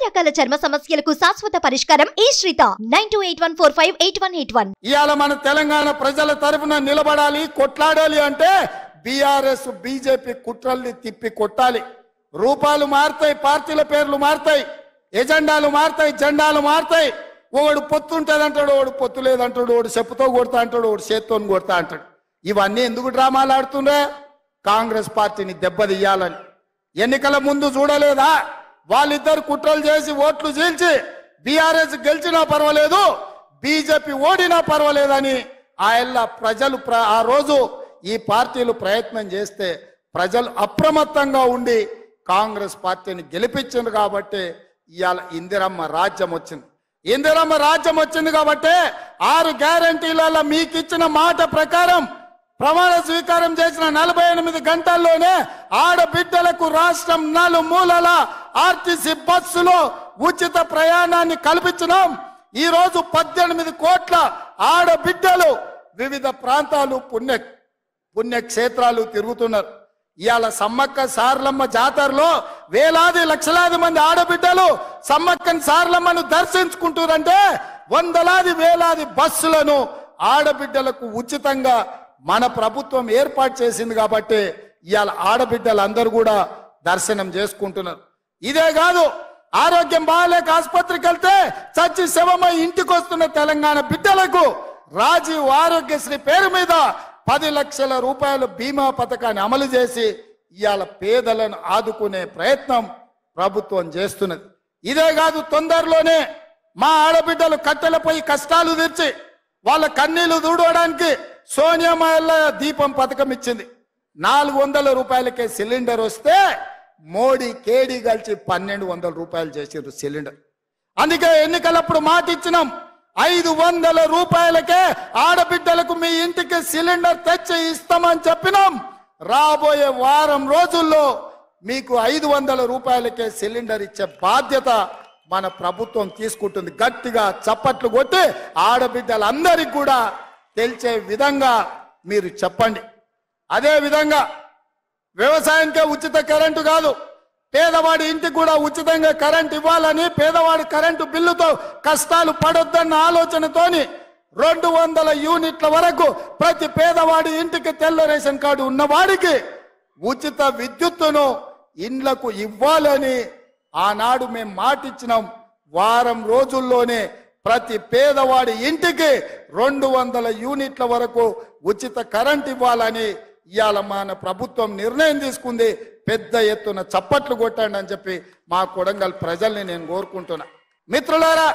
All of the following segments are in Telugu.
రకాల చర్మ సమస్యలకు శాశ్వత పరిష్కారం ఈ Sritha nine two eight one four five eight one eight one ఇవాళ మన తెలంగాణ ప్రజల తరఫున నిలబడాలి కొట్లాడాలి అంటే బీఆర్ఎస్ బీజేపీ కుట్రల్ని తిప్పి కొట్టాలి రూపాలు మారుతాయి పార్టీల పేర్లు మారుతాయి ఎజెండాలు మారుతాయి జెండాలు మారుతాయి ఒకడు పొత్తు ఉంటుంది అంటాడు ఒకడు పొత్తు లేదంటాడు ఒకడు చెప్పుతో కొడతా అంటాడు ఒకడు చేత్తో కొడతా అంటాడు ఇవన్నీ ఎందుకు డ్రామాలు ఆడుతుండే కాంగ్రెస్ పార్టీని దెబ్బతీయాలని ఎన్నికల ముందు చూడలేదా వాళ్ళిద్దరు కుట్రలు చేసి ఓట్లు చీల్చి బీఆర్ఎస్ గెలిచినా పర్వాలేదు బీజేపీ ఓడినా పర్వాలేదని ఆయన ప్రజలు ప్ర- ఆ రోజు ఈ పార్టీలు ప్రయత్నం చేస్తే ప్రజలు అప్రమత్తంగా ఉండి కాంగ్రెస్ పార్టీని గెలిపించింది కాబట్టి ఇవాళ ఇందిరమ్మ రాజ్యం వచ్చింది ఇందిరమ్మ రాజ్యం వచ్చింది కాబట్టి ఆరు గ్యారంటీలలో మీకు ఇచ్చిన మాట ప్రకారం ప్రమాణ స్వీకారం చేసిన నలభై ఎనిమిది గంటల్లోనే ఆడబిడ్డలకు రాష్ట్రం నలుమూలల ఆర్టీసీ బస్సులో ఉచిత ప్రయాణాన్ని కల్పించినాం ఈ రోజు పద్దెనిమిది కోట్ల ఆడబిడ్డలు వివిధ ప్రాంతాలు పుణ్య పుణ్యక్షేత్రాలు తిరుగుతున్నారు ఇవాళ సమ్మక్క సార్లమ్మ జాతరలో వేలాది లక్షలాది మంది ఆడబిడ్డలు సమ్మక్కని సార్లమ్మను దర్శించుకుంటారంటే వందలాది వేలాది బస్సులను ఆడబిడ్డలకు ఉచితంగా మన ప్రభుత్వం ఏర్పాటు చేసింది కాబట్టి ఇవాళ ఆడబిడ్డలందరూ కూడా దర్శనం చేసుకుంటున్నారు ఇదే కాదు ఆరోగ్యం బాగాలేక ఆసుపత్రికి వెళ్తే చచ్చి శవమై ఇంటికి వస్తున్న తెలంగాణ బిడ్డలకు రాజీవ్ ఆరోగ్యశ్రీ పేరు మీద పది లక్షల రూపాయల బీమా పథకాన్ని అమలు చేసి ఇవాళ పేదలను ఆదుకునే ప్రయత్నం ప్రభుత్వం చేస్తున్నది ఇదే కాదు తొందరలోనే మా ఆడబిడ్డలు కట్టెలపై కష్టాలు తీర్చి వాళ్ళ కన్నీళ్లు దూడవడానికి సోనియా మహిళ దీపం పథకం ఇచ్చింది నాలుగు వందల రూపాయలకే సిలిండర్ వస్తే మోడీ కేడీ కలిసి పన్నెండు వందల రూపాయలు చేసారు సిలిండర్ అందుకే ఎన్నికలప్పుడు మాట ఇచ్చినాం ఐదు వందల రూపాయలకే ఆడబిడ్డలకు మీ ఇంటికి సిలిండర్ తెచ్చి ఇస్తామని చెప్పినాం రాబోయే వారం రోజుల్లో మీకు ఐదు వందల రూపాయలకే సిలిండర్ ఇచ్చే బాధ్యత మన ప్రభుత్వం తీసుకుంటుంది గట్టిగా చప్పట్లు కొట్టి ఆడబిడ్డలందరికీ కూడా తెలిసే విధంగా మీరు చెప్పండి అదే విధంగా వ్యవసాయానికే ఉచిత కరెంటు కాదు పేదవాడి ఇంటికి కూడా ఉచితంగా కరెంట్ ఇవ్వాలని పేదవాడి కరెంటు బిల్లుతో కష్టాలు పడొద్దన్న ఆలోచనతోని రెండు వందల యూనిట్ల వరకు ప్రతి పేదవాడి ఇంటికి తెల్ల రేషన్ కార్డు ఉన్నవాడికి ఉచిత విద్యుత్తును ఇండ్లకు ఇవ్వాలని ఆనాడు మేము మాటిచ్చినాం వారం రోజుల్లోనే ప్రతి పేదవాడి ఇంటికి రెండు వందల యూనిట్ల వరకు ఉచిత కరెంట్ ఇవ్వాలని ఇవాళ మన ప్రభుత్వం నిర్ణయం తీసుకుంది పెద్ద ఎత్తున చప్పట్లు కొట్టండి అని చెప్పి మా కొడంగల్ ప్రజల్ని నేను కోరుకుంటున్నా మిత్రులారా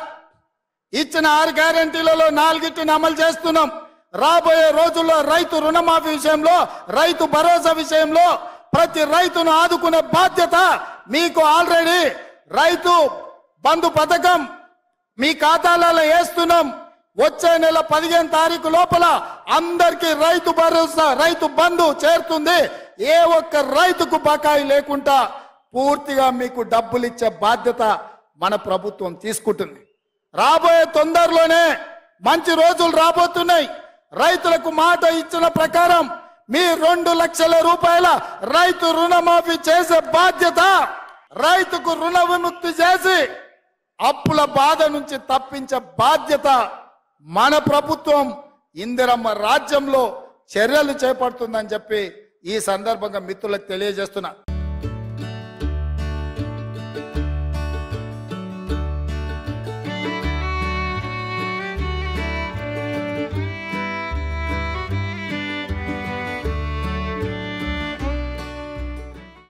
ఇచ్చిన ఆరు గ్యారంటీలలో నాలుగిటిని అమలు చేస్తున్నాం రాబోయే రోజుల్లో రైతు రుణమాఫీ విషయంలో రైతు భరోసా విషయంలో ప్రతి రైతును ఆదుకునే బాధ్యత మీకు ఆల్రెడీ రైతు బంధు పథకం మీ ఖాతాలలో వేస్తున్నాం వచ్చే నెల పదిహేను తారీఖు లోపల అందరికీ రైతు భరోసా రైతు బంధు చేరుతుంది ఏ ఒక్క రైతుకు బకాయి లేకుండా పూర్తిగా మీకు డబ్బులు ఇచ్చే బాధ్యత మన ప్రభుత్వం తీసుకుంటుంది రాబోయే తొందరలోనే మంచి రోజులు రాబోతున్నాయి రైతులకు మాట ఇచ్చిన ప్రకారం మీ రెండు లక్షల రూపాయల రైతు రుణమాఫీ చేసే బాధ్యత రైతుకు రుణ విముక్తి చేసి అప్పుల బాధ నుంచి తప్పించే బాధ్యత మన ప్రభుత్వం ఇందిరమ్మ రాజ్యంలో చర్యలు చేపడుతుందని చెప్పి ఈ సందర్భంగా మిత్రులకు తెలియజేస్తున్నా